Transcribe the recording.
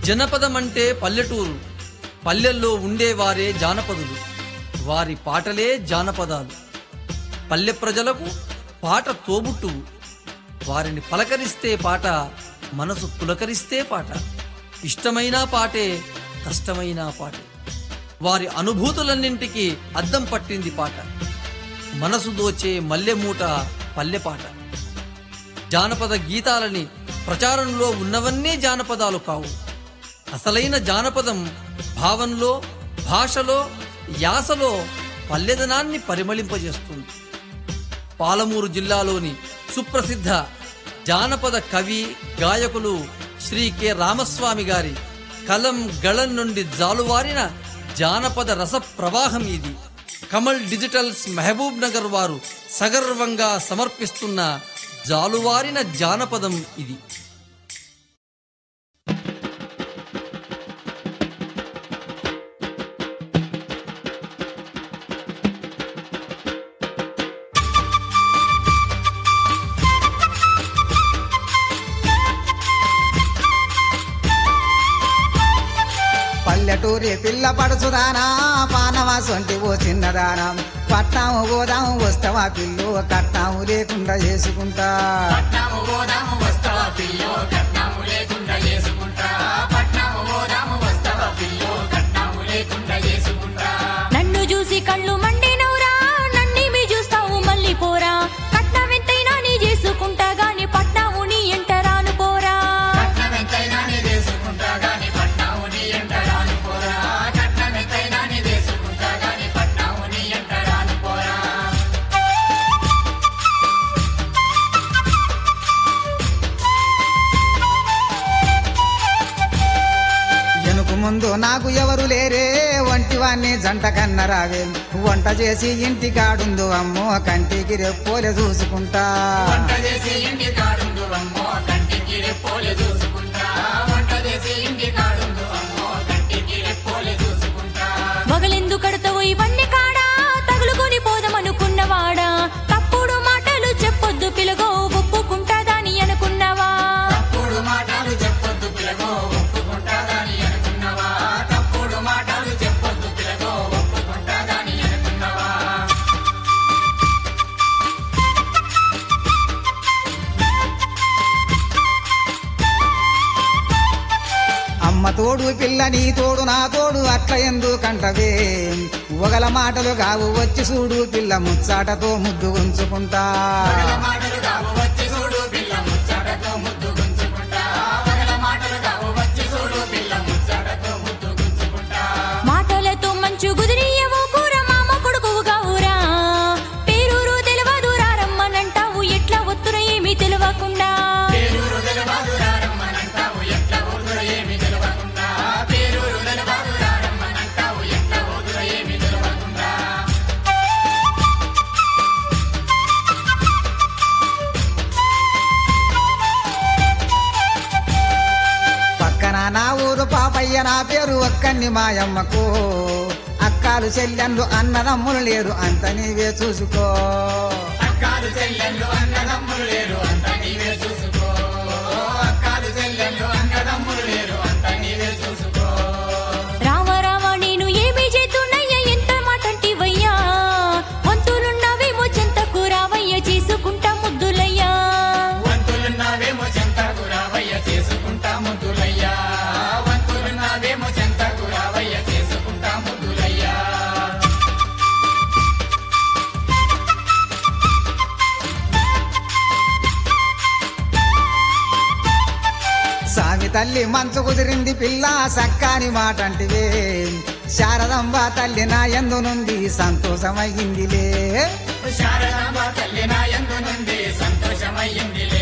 జనపదం అంటే పల్లెటూరు పల్లెల్లో ఉండేవారే జానపదులు వారి పాటలే జానపదాలు పల్లె ప్రజలకు పాట తోబుట్టువు వారిని పలకరిస్తే పాట మనసు పులకరిస్తే పాట ఇష్టమైన పాటే కష్టమైన పాటే వారి అనుభూతులన్నింటికి అద్దం పట్టింది పాట మనసు దోచే మల్లెమూట పల్లెపాట జానపద గీతాలని ప్రచారంలో ఉన్నవన్నీ జానపదాలు కావు అసలైన జానపదం భావంలో భాషలో యాసలో పల్లెదనాన్ని పరిమళింపజేస్తుంది పాలమూరు జిల్లాలోని సుప్రసిద్ధ జానపద కవి గాయకులు శ్రీ కె రామస్వామి గారి కలం గళం నుండి జాలువారిన జానపద రస ప్రవాహం ఇది కమల్ డిజిటల్స్ మహబూబ్ నగర్ వారు సగర్వంగా సమర్పిస్తున్న జాలువారిన జానపదం ఇది పల్లెటూరి పిల్ల పడుచుదానా పానవా సొంటి ఓ చిన్నదానా పట్టాము గోదాము వస్తావా పిల్లు కట్టాము లేకుండా చేసుకుంటా పట్నాము గోదాము వస్తావా పిల్లో కట్నాము లేకుండా చేసుకుంటా పట్నాము గోదాము వస్తావా పిల్లో కట్నాము లేకుండా చేసుకుంటా నన్ను చూసి కళ్ళు మండినవురా నన్నేమి చూస్తావు మళ్ళీ పోరా కట్నం ఎంతైనా నీ చేసుకుంటా గాని పట్నాము నీ ఎంట రాను పోరా కట్నం ఎంతైనా నీ చేసుకుంటా గాని పట్నాము నీ ఎంట రాను పోరా కట్నం ఎంతైనా నీ చేసుకుంటా గాని పట్నాము నీ ఎంట రాను పోరా ఎనుకు ముందు నాకు ఎవరు లేరే వంటి వాణ్ణి జంట కన్నరావే వంట చేసి ఇంటి కాడుందు అమ్మో కంటికి రెప్పోలే చూసుకుంటా వంట చేసి ఇంటి కాడుందు అమ్మో కంటికి రెప్పోలే చూసుకుంటా వంట చేసి ఇంటి కాడుందు అమ్మో కంటికి రెప్పోలే చూసుకుంటా వగలెందు కడతావు ఇవన్నీ కాడా తగులుకొని పోదామనుకున్నవాడా తప్పుడు మాటలు చెప్పొద్దు పిలగో ఒప్పుకుంటాదాని అనుకున్నావా తప్పుడు మాటలు చెప్పొద్దు పిలగో ఒప్పుకుంటాదని అనుకున్నావా తప్పుడు మాటలు చెప్పొద్దు పిలగో ఒప్పుకుంటాదని అనుకున్నావా అమ్మ తోడు పిల్ల నీ తోడు నా తోడు అట్ల ఎందుకంటవే ఒగల మాటలు కావు వచ్చి చూడు పిల్ల ముచ్చాటతో ముద్దు ఉంచుకుంటా పగల మాటలు కావు వచ్చి చూడు పిల్ల ముచ్చటతో ముద్దు గుంజుకుంటా పగల మాటలు కావు వచ్చి చూడు పిల్ల ముచ్చటతో ముద్దు గుంజుకుంటా మాటలతో మంచు గుదిరియవు కూర మామ కొడుకువు కావురా పేరూరు తెలియదు రారమ్మనంటావు ఎట్లా ఒత్తుర ఏమీ తెలియకుండా పేరూరు తెలవాదు రారమ్మనంటావు ఎట్లా ఊదుర ఏమి తెలవకుండా పేరూరు తెలవాదు రారమ్మనంటావు ఎట్లా ఊదుర ఏమి తెలవకుండా పక్కన నా ఊరు పాపయ్య నా పేరు ఒక్కన్ని మాయమ్మకు అక్కాలు చెల్లెళ్ళు అన్నదమ్ములు లేరు అంత నీవే చూసుకో అక్కాలు చెల్లెళ్ళు అన్నదమ్ములు లేరు అంత నీవే చూసుకో అక్కాలు చెల్లెళ్ళు అన్నదమ్ములు లేరు అంత నీవే చూసుకో రామ రామ నేను ఏమి చేతున్నయ్యా ఎంత మాటంటివయ్యా వంతులున్నవేమో చెంతకు రావయ్య చేసుకుంటా ముద్దులయ్యా వంతులున్నావేమో చెంతకు రావయ్య చేసుకుంటా ముద్దులయ్యా వంతులున్నావేమో చెంతకు రావయ్య చేసుకుంటా ముద్దులయ్యా సామి తల్లి మంచు కుదిరింది పిల్ల సక్కాని మాట అంటివే శారదంబ తల్లి నా ఎందు నుండి సంతోషమయ్యిందిలే శారదాంబ తల్లి నా యందు నుండి సంతోషమయ్యిందిలే